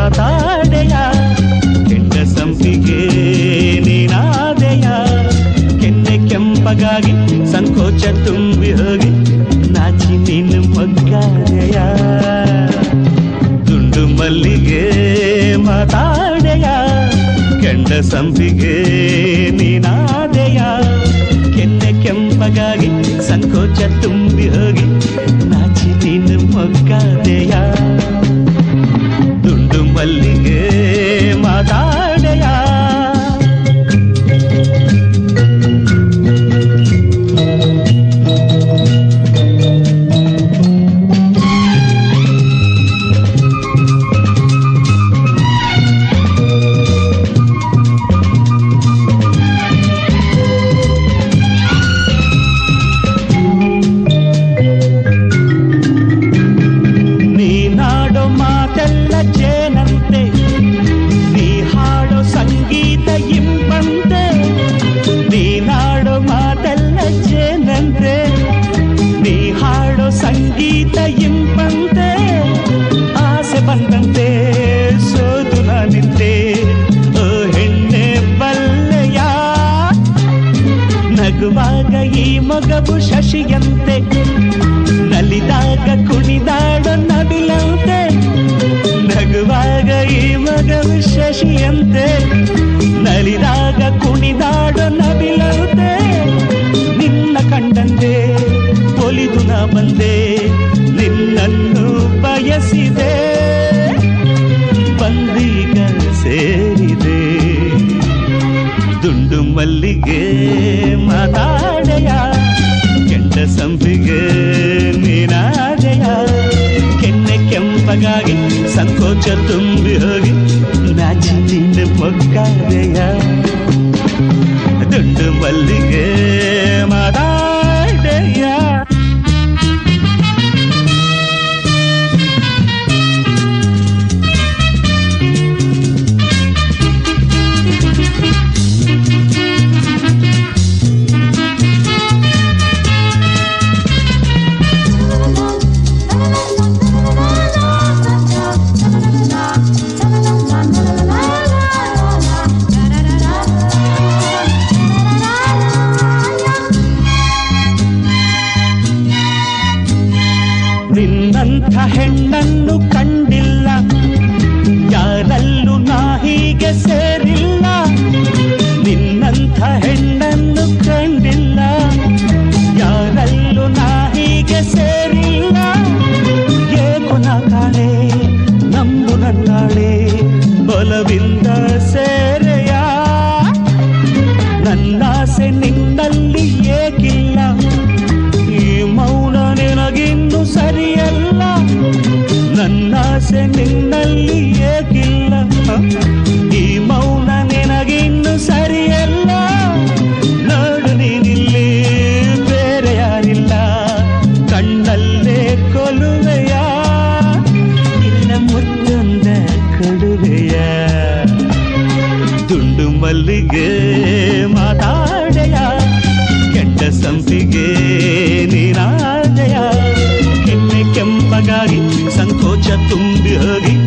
ಮಾತಾಡೆಯ ಕೆಂಡ ಸಂಪಿಗೆ ನೀನಾದೆಯ ಕೆನ್ನೆ ಕೆಂಪಗಾಗಿ ಸಂಕೋಚ ತುಂಬಿ ಹೋಗಿ ನಾಚಿ ನೀನು ಮಗ್ಗಾದೆಯ ದುಂಡು ಮಲ್ಲಿಗೆ ಮಾತಾಡೆಯ ಕೆಂಡ ಸಂಪಿಗೆ ನೀನಾದೆಯ ಕೆನ್ನೆ ಕೆಂಪಗಾಗಿ ಸಂಕೋಚ ತುಂಬಿ ಹೋಗಿ ನಾಚಿ ನೀನು ಮೊಗ್ಗಾದೆಯ ದುಂಡು ಮಲ್ಲಿಗೆ ಮಾತಾಡೆಯ ನೀನಾಡೋ ಮಾತೆಲ್ಲ ಜೇನಂತೆ ನೀ ಹಾಡೋ ಸಂಗೀತ ಇಂಪಂತೆ ನೀನಾಡೋ ಮಾತೆಲ್ಲ ಜೇನಂತೆ ನೀ ಹಾಡೋ ಸಂಗೀತ ಇಂಪಂತೆ ಆಸೆ ಬಂದಂತೆ ಸೋತು ನಾನಿದ್ದೆ ಓ ಹೆಣ್ಣೆ ಬಲ್ಲೆಯ ನಗುವಾಗ ಈ ಮಗವು ಶಶಿಯಂತೆ ನಲಿದಾಗ ಕುಣಿದಾಡೋ ನವಿಲಂತೆ ನಗುವಾಗ ಈ ಮಗವು ಶಶಿಯಂತೆ ನಲಿದಾಗ ಕುಣಿದಾಡೋ ನವಿಲಂತೆ ನಿನ್ನ ಕಂಡಂತೆ ಒಲಿದು ನಾ ಬಂದೆ ನಿನ್ನನ್ನು ಬಯಸಿದೆ ಬಂದೀಗ ಸೇರಿದೆ ದುಂಡು ಮಲ್ಲಿಗೆ ಮಾತಾಡೆಯ ಕೆಂಡ ಸಂಪಿಗೆ ನೀನಾದೆಯ ಕೆನ್ನೆ ಕೆಂಪಗಾಗಿ ಸಂಕೋಚ ತುಂಬಿ ಹೋಗಿ ನಾಚಿ ನಿನ್ನ ಮೊಗ್ಗಾದೆಯ ದುಂಡು ಮಲ್ಲಿಗೆ ಮಾತಾಡೆಯ ನಿನ್ನಂಥ ಹೆಣ್ಣನ್ನು ಕಂಡಿಲ್ಲ ಯಾರಲ್ಲೂ ನಾ ಹೀಗೆ ಸೇರಿಲ್ಲ ನಿನ್ನಂಥ ಹೆಣ್ಣನ್ನು ಕಂಡಿಲ್ಲ ಯಾರಲ್ಲೂ ನಾ ಹೀಗೆ ಸೇರಿಲ್ಲ ಏಕೋ ನಾ ಕಾಣೆ ನಂಬು ನನ್ನಾಳೆ ಬಲವಿಂದ ಸೇರೆಯ ನನ್ನಾಸೆ ನಿನ್ನಲ್ಲಿ ಏಕಿಲ್ಲ ಈ ಮೌನ ನಿನಗಿನ್ನು ಸರಿಯಲ್ಲ ನನ್ನಾಸೆ ನಿನ್ನಲ್ಲಿ ಏಕಿಲ್ಲ ಈ ಮೌನ ನಿನಗಿನ್ನು ಸರಿಯಲ್ಲ ನೋಡು ನೀನಿಲ್ಲಿ ಬೇರೆ ಯಾರಿಲ್ಲ ಕಣ್ಣಲ್ಲೇ ಕೊಲುವೆಯ ಇಲ್ಲ ಮುತ್ತೊಂದ ಕೊಡುವೆಯ ದುಂಡು ಮಲ್ಲಿಗೆ ಮಾತಾಡೆಯ ಕೆಂಡ ಸಂಪಿಗೆ ನೀನಾದೆಯ ಕೆನ್ನೆ ಕೆಂಪಗಾಗಿ ಸಂಕೋಚ ತುಂಬಿ ಹೋಗಿ